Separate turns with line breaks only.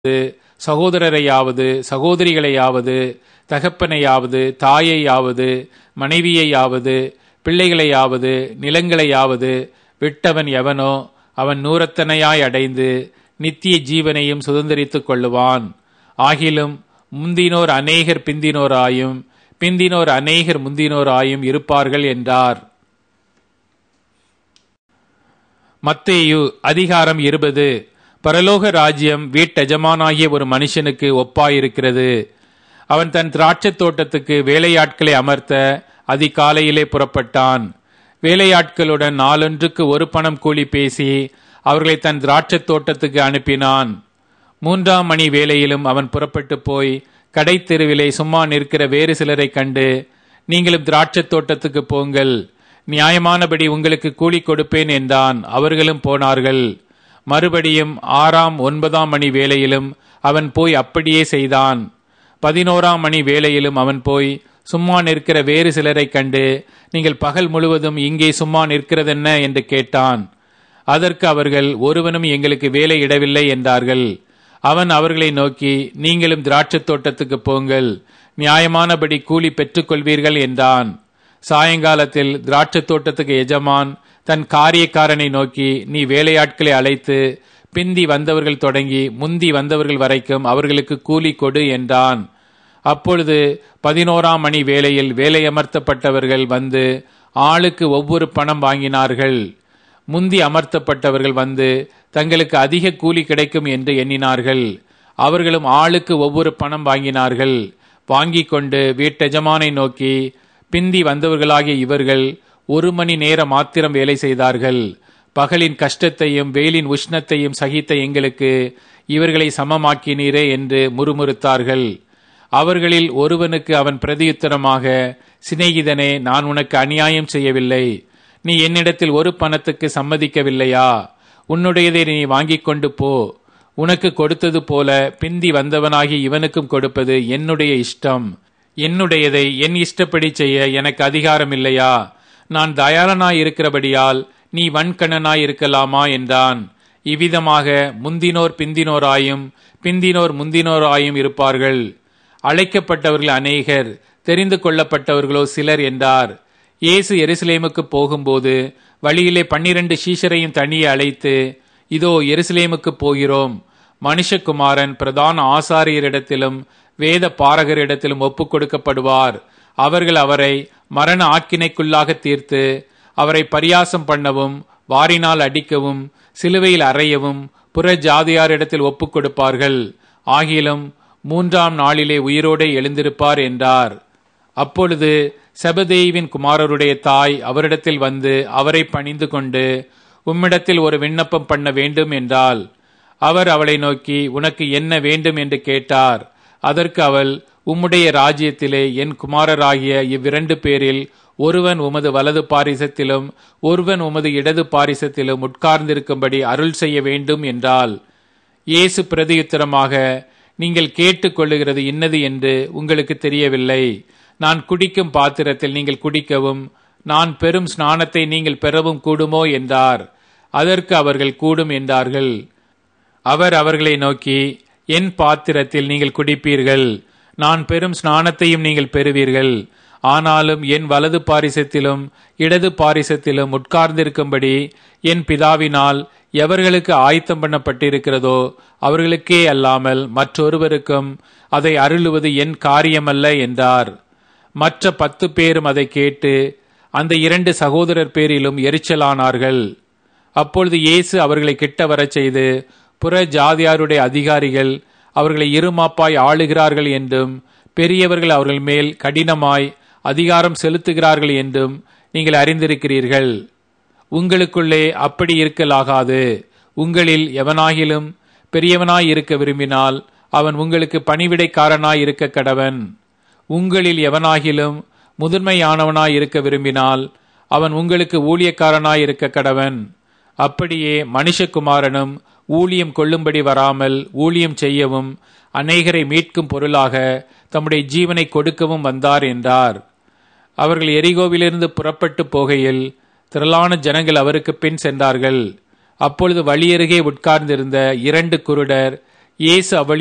சகோதரரையாவது சகோதரிகளையாவது தகப்பனையாவது தாயையாவது மனைவியையாவது பிள்ளைகளையாவது நிலங்களையாவது விட்டவன் எவனோ அவன் நூறத்தனையாய் அடைந்து நித்திய ஜீவனையும் சுதந்திரித்துக் கொள்ளுவான் ஆகிலும் முந்தினோர் அநேகர் பிந்தினோராயும் பிந்தினோர் அநேகர் முந்தினோராயும் இருப்பார்கள் என்றார் மத்தேயு அதிகாரம் இருபது பரலோக ராஜ்யம் வீட்டெஜமானாகிய ஒரு மனுஷனுக்கு ஒப்பாயிருக்கிறது அவன் தன் திராட்சத் தோட்டத்துக்கு வேலையாட்களை அமர்த்த அதிகாலையிலே புறப்பட்டான் வேலையாட்களுடன் நாளொன்றுக்கு ஒரு பணம் கூலி பேசி அவர்களை தன் திராட்சத் தோட்டத்துக்கு அனுப்பினான் மூன்றாம் மணி வேளையிலும் அவன் புறப்பட்டு போய் கடை தெருவிலே சும்மா நிற்கிற வேறு சிலரை கண்டு நீங்களும் திராட்சத் தோட்டத்துக்கு போங்கள் நியாயமானபடி உங்களுக்கு கூலி கொடுப்பேன் என்றான் அவர்களும் போனார்கள் மறுபடியும் ஆறாம் ஒன்பதாம் மணி வேளையிலும் அவன் போய் அப்படியே செய்தான் பதினோராம் மணி வேளையிலும் அவன் போய் சும்மா நிற்கிற வேறு சிலரை கண்டு நீங்கள் பகல் முழுவதும் இங்கே சும்மா நிற்கிறதென்ன என்று கேட்டான் அதற்கு அவர்கள் ஒருவனும் எங்களுக்கு வேலை இடவில்லை என்றார்கள் அவன் அவர்களை நோக்கி நீங்களும் திராட்சத் தோட்டத்துக்கு போங்கள் நியாயமானபடி கூலி பெற்றுக்கொள்வீர்கள் என்றான் சாயங்காலத்தில் திராட்சத் தோட்டத்துக்கு எஜமான் தன் காரியக்காரனை நோக்கி நீ வேலையாட்களை அழைத்து பிந்தி வந்தவர்கள் தொடங்கி முந்தி வந்தவர்கள் வரைக்கும் அவர்களுக்கு கூலி கொடு என்றான் அப்பொழுது பதினோராம் மணி வேளையில் வேலையமர்த்தப்பட்டவர்கள் வந்து ஆளுக்கு ஒவ்வொரு பணம் வாங்கினார்கள் முந்தி அமர்த்தப்பட்டவர்கள் வந்து தங்களுக்கு அதிக கூலி கிடைக்கும் என்று எண்ணினார்கள் அவர்களும் ஆளுக்கு ஒவ்வொரு பணம் வாங்கினார்கள் வாங்கிக் கொண்டு வீட்டெஜமானை நோக்கி பிந்தி வந்தவர்களாகிய இவர்கள் ஒரு மணி நேரம் மாத்திரம் வேலை செய்தார்கள் பகலின் கஷ்டத்தையும் வெயிலின் உஷ்ணத்தையும் சகித்த எங்களுக்கு இவர்களை சமமாக்கினீரே என்று முறுமுறுத்தார்கள் அவர்களில் ஒருவனுக்கு அவன் பிரதியுத்தரமாக சிநேகிதனே நான் உனக்கு அநியாயம் செய்யவில்லை நீ என்னிடத்தில் ஒரு பணத்துக்கு சம்மதிக்கவில்லையா உன்னுடையதை நீ வாங்கிக் கொண்டு போ உனக்கு கொடுத்தது போல பிந்தி வந்தவனாகி இவனுக்கும் கொடுப்பது என்னுடைய இஷ்டம் என்னுடையதை என் இஷ்டப்படி செய்ய எனக்கு அதிகாரம் இல்லையா நான் தயாளனாய் இருக்கிறபடியால் நீ வன்கணனாய் இருக்கலாமா என்றான் இவ்விதமாக முந்தினோர் பிந்தினோராயும் பிந்தினோர் முந்தினோராயும் இருப்பார்கள் அழைக்கப்பட்டவர்கள் அநேகர் தெரிந்து கொள்ளப்பட்டவர்களோ சிலர் என்றார் இயேசு எருசலேமுக்கு போகும்போது வழியிலே பன்னிரண்டு சீஷரையும் தனியே அழைத்து இதோ எருசலேமுக்கு போகிறோம் மனுஷகுமாரன் பிரதான ஆசாரியரிடத்திலும் வேத பாரகரிடத்திலும் ஒப்புக் கொடுக்கப்படுவார் அவர்கள் அவரை மரண ஆக்கினைக்குள்ளாக தீர்த்து அவரை பரியாசம் பண்ணவும் வாரினால் அடிக்கவும் சிலுவையில் அறையவும் புற ஜாதியாரிடத்தில் ஒப்புக் கொடுப்பார்கள் ஆகிலும் மூன்றாம் நாளிலே உயிரோடே எழுந்திருப்பார் என்றார் அப்பொழுது செபதேவின் குமாரருடைய தாய் அவரிடத்தில் வந்து அவரை பணிந்து கொண்டு உம்மிடத்தில் ஒரு விண்ணப்பம் பண்ண வேண்டும் என்றால் அவர் அவளை நோக்கி உனக்கு என்ன வேண்டும் என்று கேட்டார் அதற்கு அவள் உம்முடைய ராஜ்யத்திலே என் குமாரராகிய இவ்விரண்டு பேரில் ஒருவன் உமது வலது பாரிசத்திலும் ஒருவன் உமது இடது பாரிசத்திலும் உட்கார்ந்திருக்கும்படி அருள் செய்ய வேண்டும் என்றால் இயேசு பிரதியுத்தரமாக நீங்கள் கேட்டுக்கொள்ளுகிறது இன்னது என்று உங்களுக்கு தெரியவில்லை நான் குடிக்கும் பாத்திரத்தில் நீங்கள் குடிக்கவும் நான் பெரும் ஸ்நானத்தை நீங்கள் பெறவும் கூடுமோ என்றார் அதற்கு அவர்கள் கூடும் என்றார்கள் அவர் அவர்களை நோக்கி என் பாத்திரத்தில் நீங்கள் குடிப்பீர்கள் நான் பெரும் ஸ்நானத்தையும் நீங்கள் பெறுவீர்கள் ஆனாலும் என் வலது பாரிசத்திலும் இடது பாரிசத்திலும் உட்கார்ந்திருக்கும்படி என் பிதாவினால் எவர்களுக்கு ஆயத்தம் பண்ணப்பட்டிருக்கிறதோ அவர்களுக்கே அல்லாமல் மற்றொருவருக்கும் அதை அருளுவது என் காரியமல்ல என்றார் மற்ற பத்து பேரும் அதை கேட்டு அந்த இரண்டு சகோதரர் பேரிலும் எரிச்சலானார்கள் அப்பொழுது இயேசு அவர்களை கிட்ட வரச் செய்து புற ஜாதியாருடைய அதிகாரிகள் அவர்களை இருமாப்பாய் ஆளுகிறார்கள் என்றும் பெரியவர்கள் அவர்கள் மேல் கடினமாய் அதிகாரம் செலுத்துகிறார்கள் என்றும் நீங்கள் அறிந்திருக்கிறீர்கள் உங்களுக்குள்ளே அப்படி இருக்கலாகாது உங்களில் எவனாகிலும் பெரியவனாய் இருக்க விரும்பினால் அவன் உங்களுக்கு பணிவிடைக்காரனாய் இருக்க கடவன் உங்களில் எவனாகிலும் முதன்மையானவனாய் இருக்க விரும்பினால் அவன் உங்களுக்கு ஊழியக்காரனாய் இருக்க கடவன் அப்படியே மனுஷகுமாரனும் ஊழியம் கொள்ளும்படி வராமல் ஊழியம் செய்யவும் அநேகரை மீட்கும் பொருளாக தம்முடைய ஜீவனை கொடுக்கவும் வந்தார் என்றார் அவர்கள் எரிகோவிலிருந்து புறப்பட்டு போகையில் திரளான ஜனங்கள் அவருக்கு பின் சென்றார்கள் அப்பொழுது வழியருகே உட்கார்ந்திருந்த இரண்டு குருடர் இயேசு அவள்